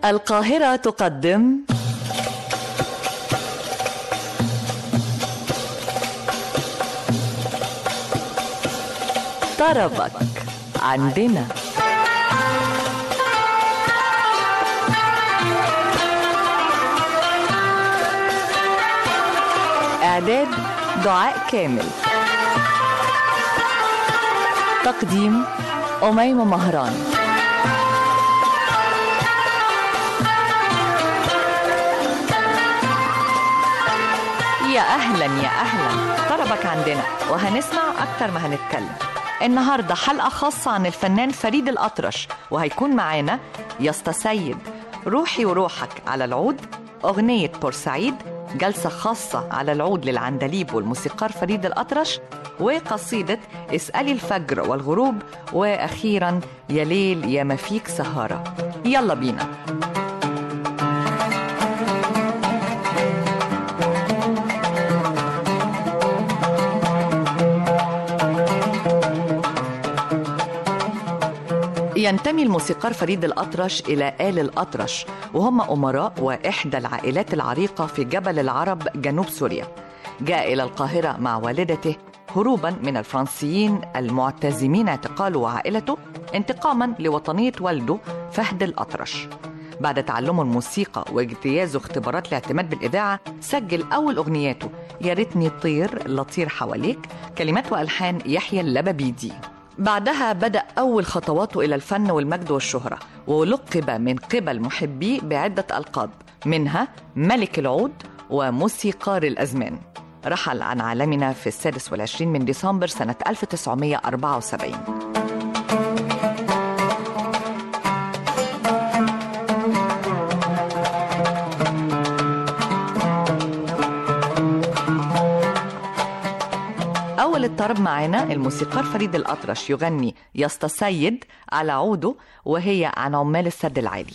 القاهرة تقدم طربك عندنا إعداد دعاء كامل تقديم أميمة مهران يا أهلا يا أهلا طربك عندنا وهنسمع أكتر ما هنتكلم النهاردة حلقة خاصة عن الفنان فريد الأطرش وهيكون معانا يسطا سيد روحي وروحك على العود أغنية بورسعيد جلسة خاصة على العود للعندليب والموسيقار فريد الأطرش وقصيدة اسألي الفجر والغروب وأخيرا يا ليل يا ما فيك سهارة يلا بينا ينتمي الموسيقار فريد الأطرش إلى آل الأطرش وهم أمراء وإحدى العائلات العريقة في جبل العرب جنوب سوريا جاء إلى القاهرة مع والدته هروبا من الفرنسيين المعتزمين اعتقاله وعائلته انتقاما لوطنية والده فهد الأطرش بعد تعلمه الموسيقى واجتيازه اختبارات الاعتماد بالإذاعة سجل أول أغنياته يا ريتني طير لطير حواليك كلمات وألحان يحيى اللبابيدي بعدها بدأ أول خطواته إلى الفن والمجد والشهرة ولقب من قبل محبيه بعدة ألقاب منها ملك العود وموسيقار الأزمان رحل عن عالمنا في السادس والعشرين من ديسمبر سنة 1974 أول الطرب معانا الموسيقار فريد الأطرش يغني يسطا سيد على عوده وهي عن عمال السد العالي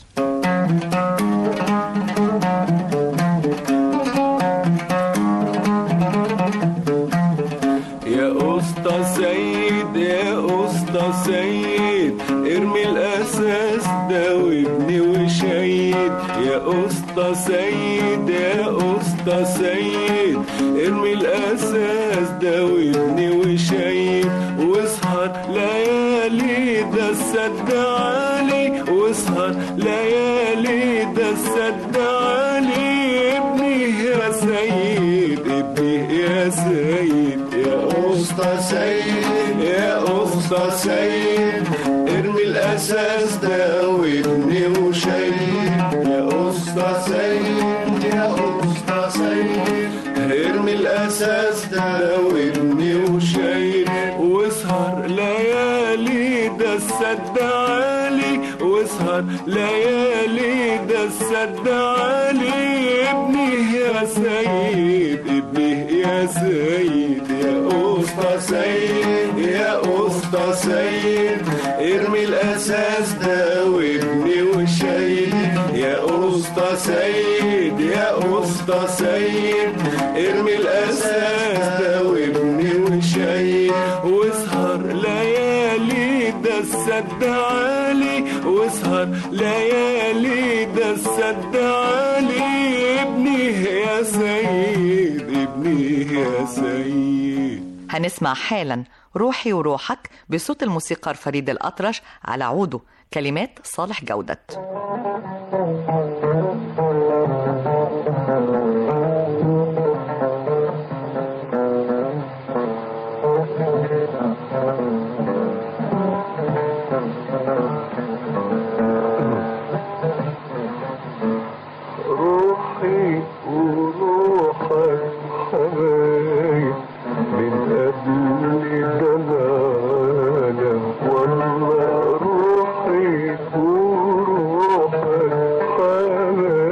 يا اسطى سيد يا اسطى سيد ارمي الاساس ده وابني وشيد يا اسطى سيد يا اسطى سيد ارمي الاساس ده وابني وشيد واسهر ليالي ده السد عالي واسهر ليالي ده السد عالي ابني يا سيد ابني يا سيد يا أسطى سيد يا أسطى سيد ارمي الأساس ده وابني وشيد يا أسطى سيد يا أسطى سيد ارمي الأساس ده وابني وشيد واسهر ليالي ده السد عالي واسهر ليالي ده السد عالي ابني يا سيد ابني يا سيد يا أسطى سيد يا أسطى سيد ارمي الأساس ده وابني وشيد يا أسطى سيد يا أسطى سيد ارمي الأساس ده وابني وشيد واسهر ليالي ده السد عالي واسهر ليالي ده السد عالي ابني يا سيد ابني يا سيد هنسمع حالا روحي وروحك بصوت الموسيقار فريد الأطرش على عوده كلمات صالح جودت روحي وروحك حبايب من قبل زمان والله روحي وروحك حبايب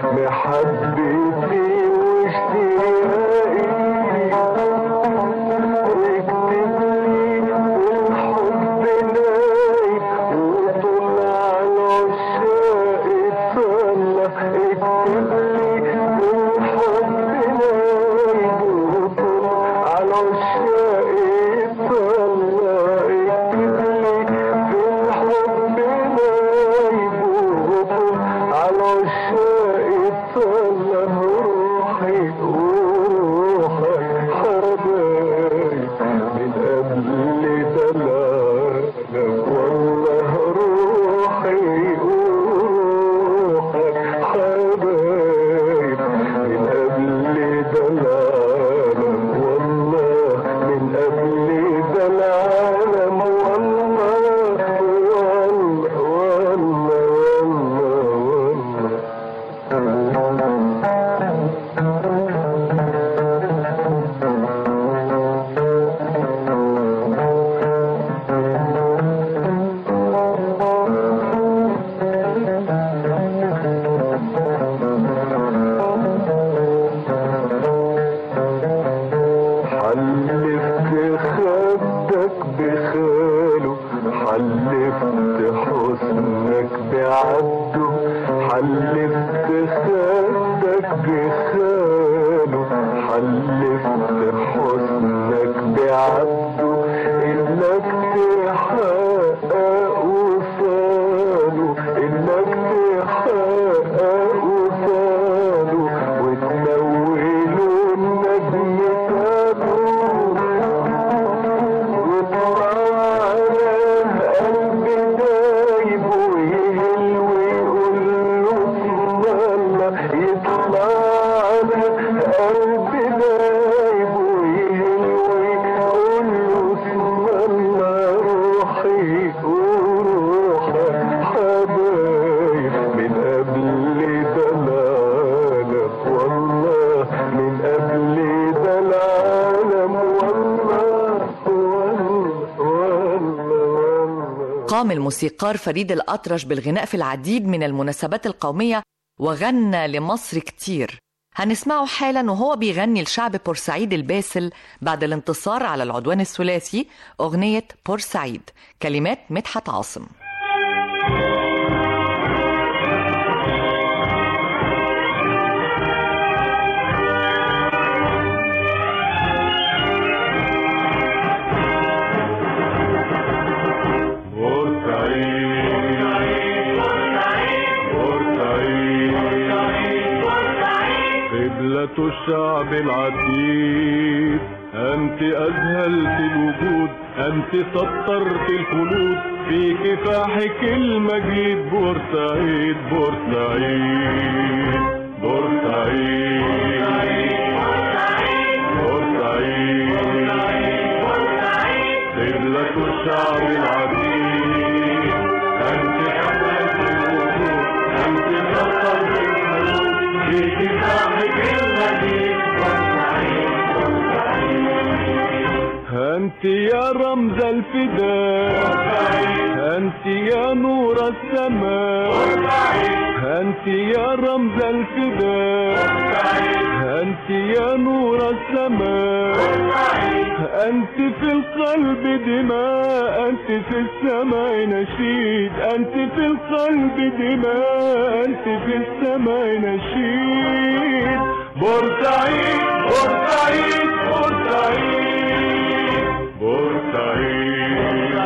محبتي واشتياقي اكتب لي الحب نايم وطول على العشاق اتسلى اكتب لي الحب نايم وطول على العشاق اتسلى اكتب لي في الحب نايم وطول على العشاق اتسلى روحي وروحك حبايب من قبل دلالك والله روحي وروحك حبايب من قبل دلالك والله من قبل دلالك والله والله والله والله حلفت خدك بخاله حلفت حسنك بعبده حلفت خدك بخاله حلفت حسنك بعبده انك تحقق وصاله انك تحقق وصاله وتنوله النجم تابوه يطلع على قلب دايب ويهل ويقول له اسم الله يطلع على قلب دايب ويهل ويقول له اسم الله روحي وروحك حبايب من قبل دلالك والله من قبل دلالك والله والله والله قام الموسيقار فريد الأطرش بالغناء في العديد من المناسبات القومية وغنى لمصر كتير هنسمعه حالا وهو بيغني لشعب بورسعيد الباسل بعد الانتصار على العدوان الثلاثي أغنية بورسعيد كلمات مدحت عاصم قبلة الشعب العتيد أنت أذهلت الوجود أنت سطرت الخلود في كفاحك المجيد بورسعيد بورسعيد بورسعيد بورسعيد قبلة الشعب العتيد أنت أذهلت الوجود أنت سطرت الخلود في كفاحك المجيد أنت يا رمز الفداء أنت يا نور السماء أنت يا رمز الفداء أنت يا نور السماء أنت في القلب دماء أنت في السماء نشيد أنت في القلب دماء أنت في السماء نشيد بورسعيد بورسعيد بورسعيد بورسعيد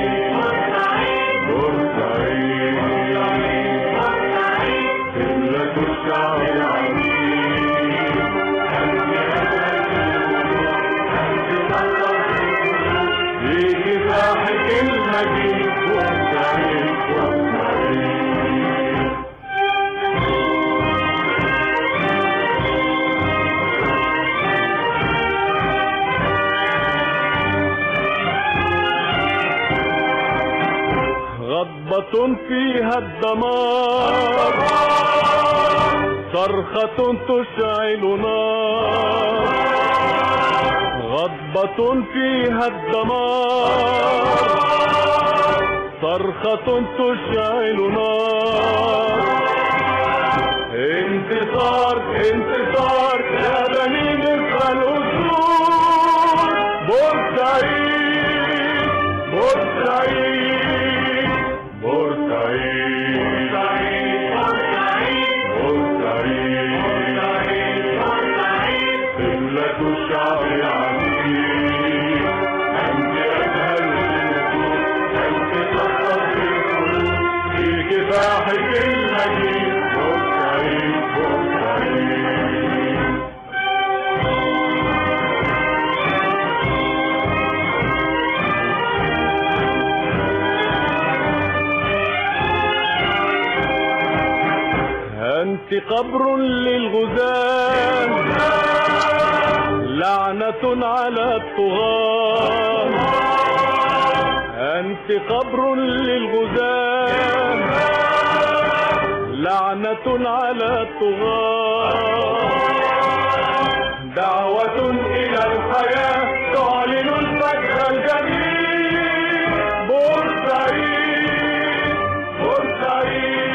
بورسعيد قبلة الشعب العميد في كفاحك المجيد بورسعيد بورسعيد غضبة فيها الدمار صرخة تشعل نار غضبة فيها الدمار صرخة تشعل نار انت انتصار انتصار يا بني نصر الأسود بورسعيد بورسعيد بورسعيد بورسعيد قبلة الشعب العزيز أنت أزهر النفوس أنت تحفظ القلوب في كفاحك المجيد بورسعيد بورسعيد أنت قبر للغزاة لعنة على الطغاة أنت قبر للغزاة لعنة على الطغاة دعوة إلى الحياة تعلن الفجر الجديد بورسعيد بورسعيد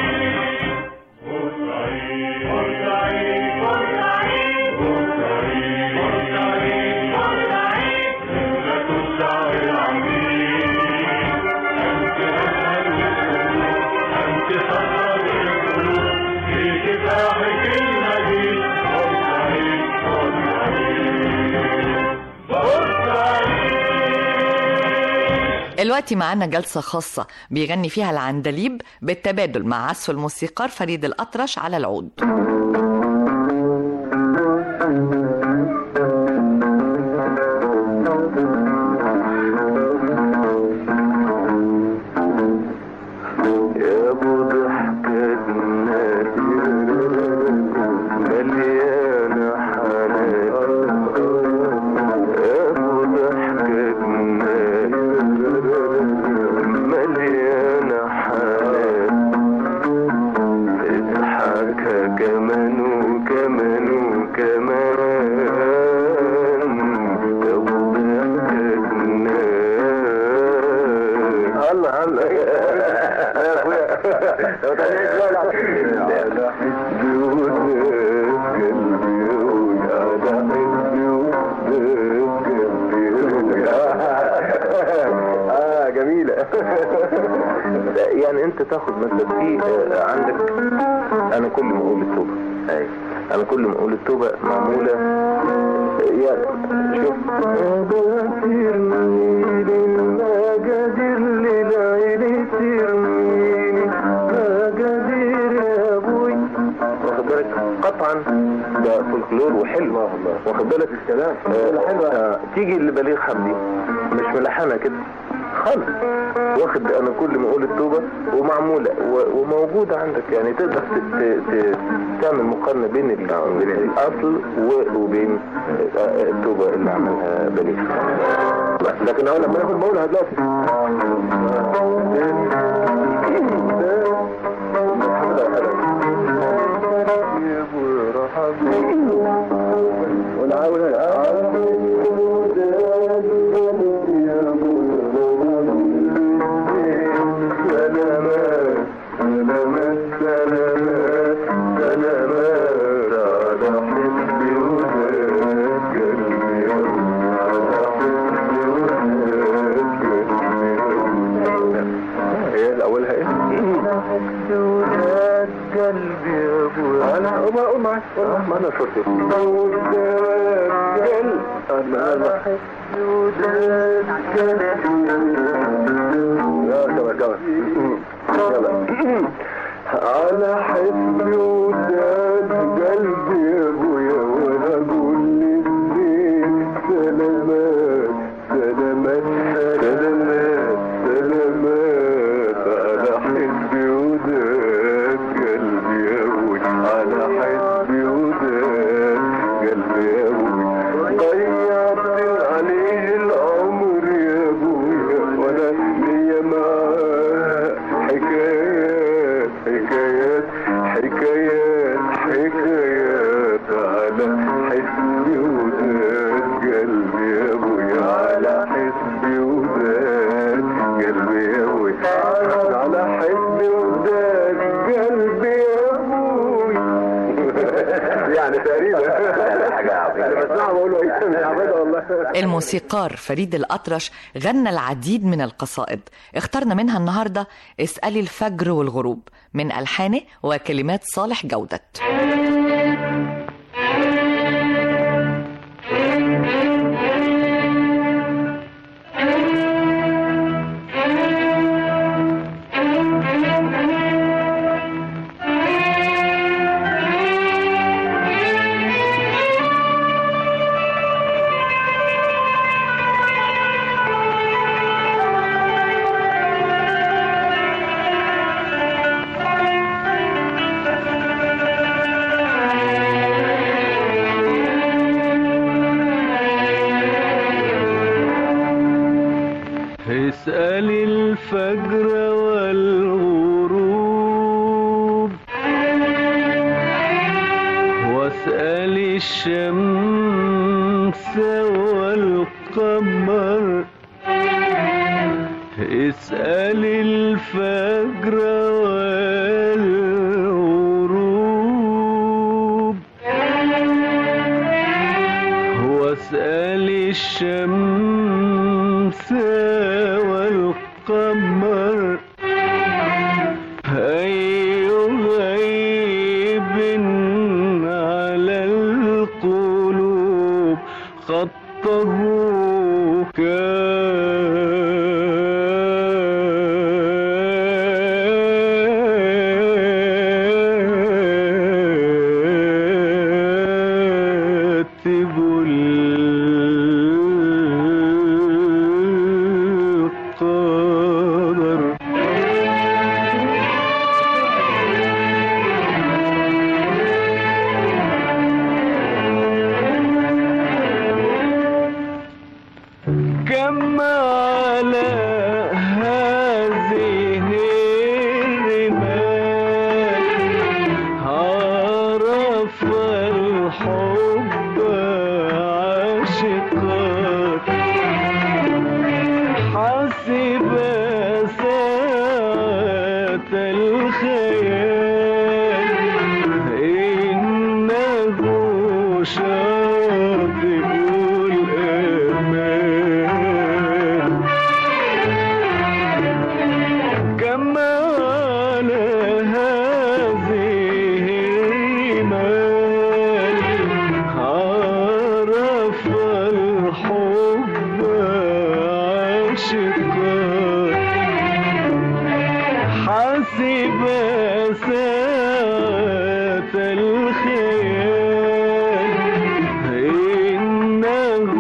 بورسعيد بورسعيد بورسعيد بورسعيد بورسعيد بورسعيد قبلة الشعب العزيز أنت أسهل القلوب أنت صخر القلوب في كفاحك المجيد بورسعيد بورسعيد بورسعيد الوقت معانا جلسة خاصة بيغني فيها العندليب بالتبادل مع عزف الموسيقار فريد الأطرش على العود يا ابو ضحكة مليانة حنان يا ابو ضحكة مليانة حنان اضحك كمان وكمان وكمان يا ابو ضحكة الله الله يا اخويا على حسبي وداك قلبي على حسبي وداك قلبي اه جميلة يعني انت تاخد مثلا في آه، عندك انا كل ما اقول التوبة انا كل ما اقول التوبة معمولة يعني شوف ترميني المجادير للعين ترميني مجادير يا ابوي واخد بالك قطعا ده فولكلور وحلو واخد بالك الكلام حلوه تيجي لبليغ حمدي مش ملحنه كده خالص واخد انا كل ما اقول التوبه ومعموله و- وموجوده عندك يعني تقدر ت- ت- ت- تعمل مقارنه بين ال- بين الاصل و- وبين آه، التوبه اللي عملها بليغ لكن اقول لما ناخد بقولها دلوقتي هي الاولها ايه؟ وداد قلبي يا ابويا انا اقوم اقول معاك ما انا شرطي وداد قلبي انا احب وداد قلبي يا كمان كمان يلا على حسبي وداد قلبي يا ابويا وانا اقول للدين سلامات سلامات سلامات سلامات على حسبي وداد قلبي يا ابويا على حسبي وداد قلبي يا ابويا ضيعت عليه العمر يا ابويا وانا ليا معاه حكايات حكايات حكايات حكايات على حسبي وداد قلبي يا ابويا على حسبي وداد قلبي يا ابويا على حسبي وداد قلبي يا ابويا يعني تقريبا حاجة عظيمة. انا بسمعه بقول له ايه يا عباد والله الموسيقار فريد الأطرش غنى العديد من القصائد اخترنا منها النهاردة اسألي الفجر والغروب من ألحانه وكلمات صالح جودة اسأل الفجر والغروب واسأل الشمس والقمر اسأل الفجر والغروب واسأل الشمس والقمر أي غيب على القلوب خطه كاتب القدر كم على هذه الرمال عرف الحب عاشقات حسب ساعة الخيال إنه شاطئ الأمان كما على هذه الرمال عرف الحب عاشقات حسب ساعة الخيال إنه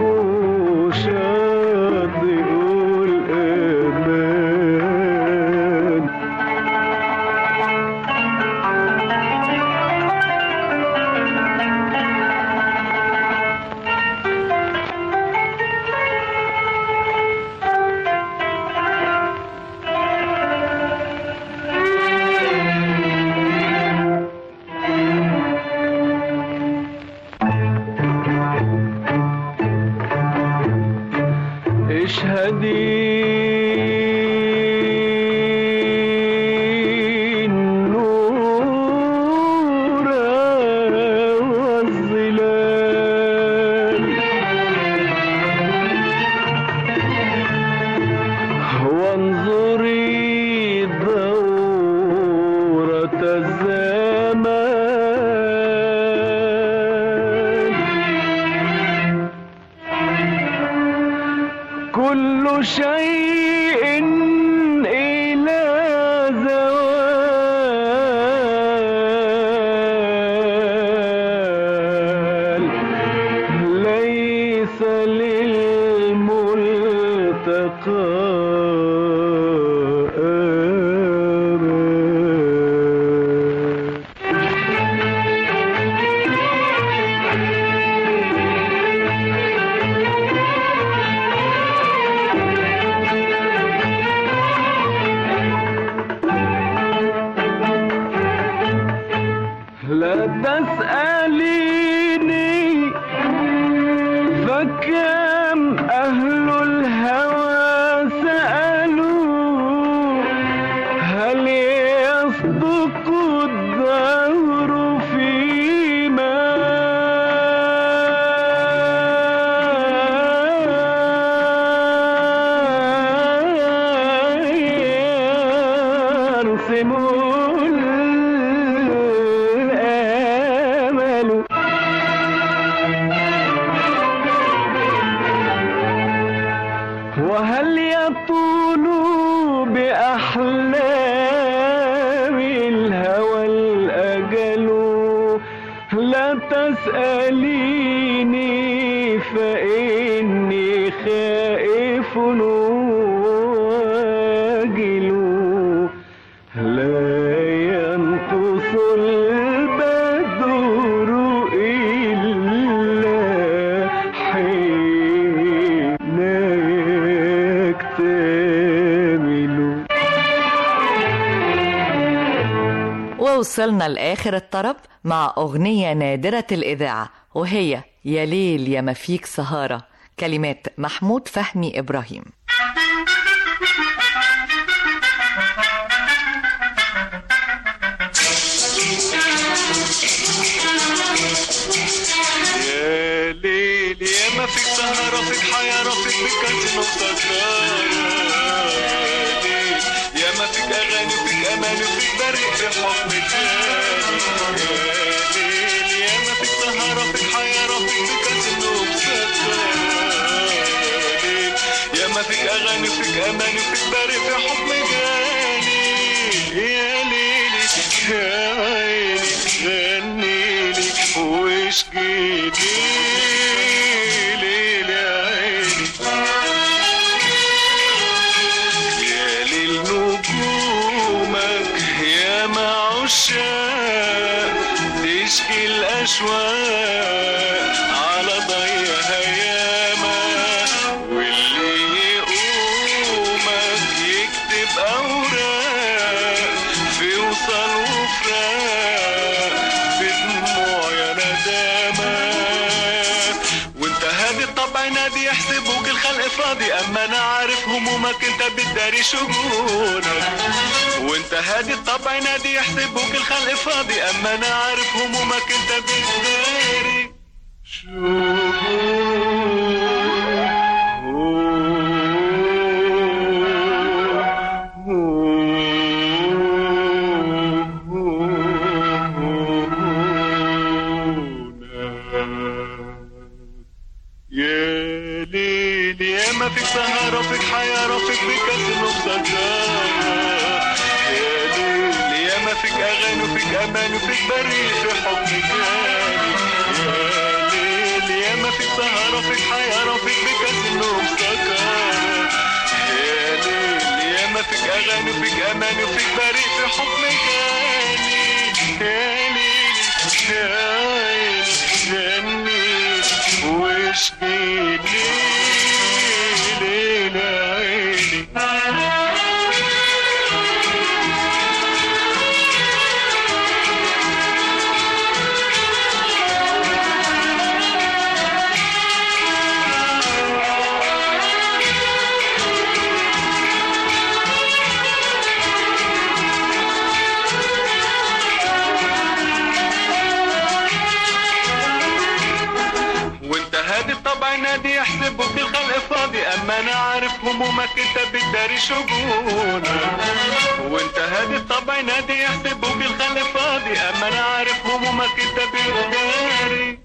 شاطئ الأمان اشهدي النور والظلال وانظري دورة الزمان كل شيء إلى زوال ليس للملتقى آمال لا تسأليني فكم أهل الهوى سألوا هل يصدق الدهر فيما لا تسأليني فإني خائف واجل لا ينقص البدر إلا حين يكتمل ووصلنا لآخر الطرب مع أغنية نادرة الإذاعة وهي يا ليل يا ما فيك سهارة كلمات محمود فهمي إبراهيم يا ليل يا ما فيك سهرة فيك حيارة فيك بكاسين وسكارة يا ليل يا ما فيك أغاني وفيك أمان وفيك بريء في حكم تاني يا ليل يا ما فيك سهرة فيك حيارة فيك بكاسين وسكارة يا ليل يا ما فيك أغاني وفيك أمان وفيك بريء في حكم تاني يا ليلي يا عيني غنيلي واشجيلي ليل يا عيني يا ليل نجومك يا مع عشاق تشكي الأشواق على ضيها ياما واللي يقومك يكتب أوراق في وصل وفراق بدموع يا ندامة وانت هادي الطبع نادي يحسبوك الخلق فاضي اما انا عارف همومك انت بتداري شجونك وانت هادي الطبع نادي يحسبوك الخلق فاضي اما انا عارف همومك انت بتداري يا ليل يا ما فيك سهرة فيك حيارة فيك بكاسين وبسجارة يا ليل يا ما فيك أغاني وفيك أمان وفيك بريء في حكم تاني يا ليل يا ما فيك سهرة فيك حيارة فيك بكاسين وبسجارة يا ليل يا ما فيك أغاني وفيك أمان وفيك بريء في حكم تاني يا ليل يا عيني جنيت واشجيلي ليل عيني وانت هادي الطبع نادي يحسبوك الخلق فاضي اما انا عارف همومك انت بتداري شجونك وانت هادي الطبع نادي يحسبوك الخلق فاضي اما انا عارف همومك انت بتداري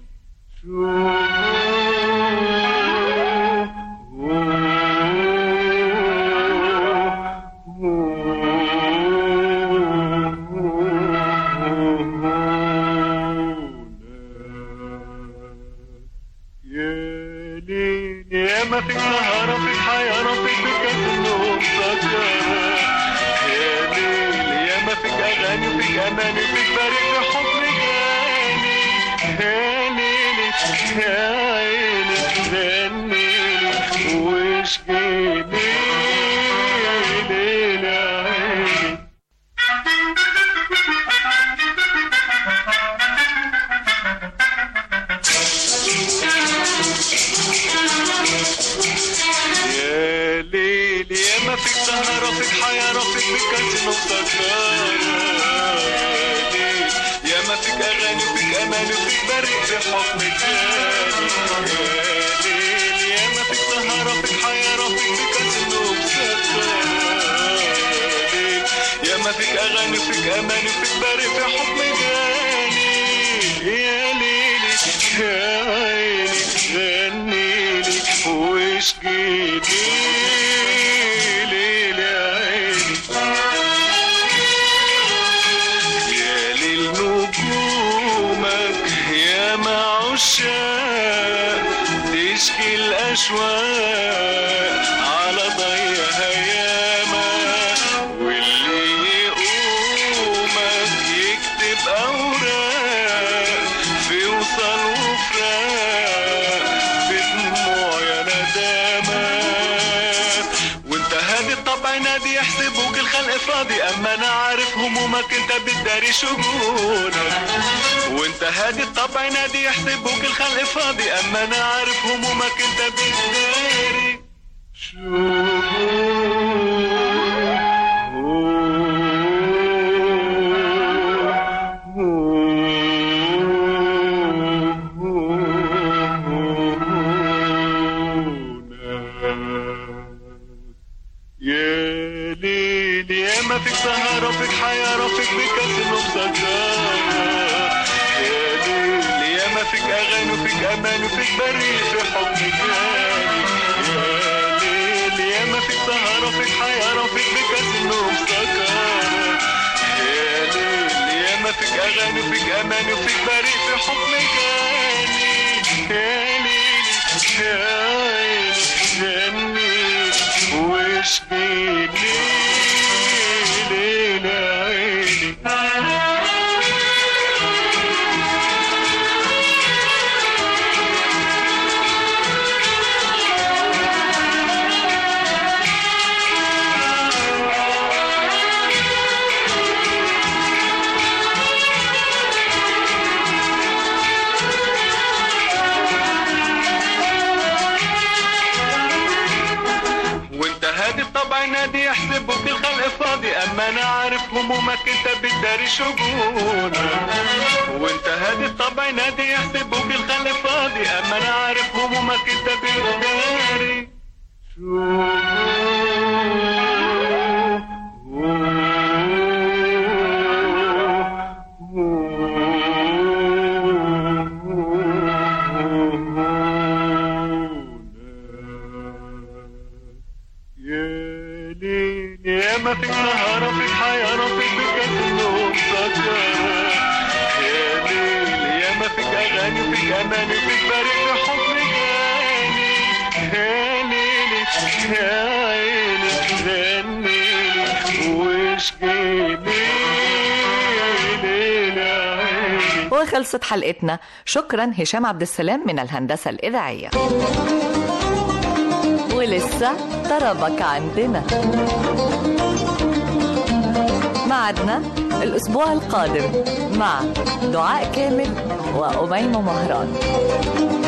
يا ليل يا ما فيك سهرة فيك حيارة فيك بكاس النوم سكرة يا ليل يا ما فيك أغاني وفيك أماني وفيك بريء في حضن جاني يا ليلي يا عيني غنيلي واشجيلي ليل يا عيني يا ليل يا ما فيك سهرة فيك حيارة فيك بكاسين وسكرة يا ليل يا ما فيك أغاني وفيك أمان وفيك بريء في حكم تاني يا ليل يا ما فيك سهرة فيك حيارة فيك بكاسين وسكرة يا ليل يا ما فيك أغاني وفيك أمان وفيك بريء في حكم تاني يا ليلي يا عيني غنيلي واشجيلي ليل يا عيني يا ليل نجومك أشواق على ضيها ياما واللي يقومك يكتب أوراق في وصل وفراق في دموع يا ندامات وانت هادي الطبع نادي يحسبوك الخلق فاضي اما انا عارف همومك انت بتداري شجونك وانت هادي الطبع نادي يحسبوك الخلق فاضي اما انا عارف همومك انت بتداري يا ليل يا ما فيك سهرة فيك حيارة فيك بكاسين ومسكرة يا ليل يا ما فيك أغاني وفيك أمان وفيك بريء في حب جاني يا ليل يا ما فيك سهرة فيك حيارة فيك بكاسين ومسكرة يا ليل يا ما فيك أغاني وفيك أمان وفيك بريء في حب جاني يا ليل يا عيني جني واشكي ليل عيني وانت هادي الطبع نادي يحسبوك الخلق فاضي اما انا عارف همومك انت بتداري شجونك وانت هادي الطبع نادي يحسبوك الخلق فاضي اما انا عارف همومك انت بتداري يا ليل يا ما فيك سهرة فيك حيارة فيك بكاس النوم سكرة يا ليل يا ما فيك أغاني وفيك أمان وفيك بريء في حضن جاني يا ليلي يا عيني غنيلي واشكيلي ليل عيني وخلصت حلقتنا شكرا هشام عبد السلام من الهندسة الإذاعية ولسه طربك عندنا معدنا الأسبوع القادم مع دعاء كامل وأميمة مهران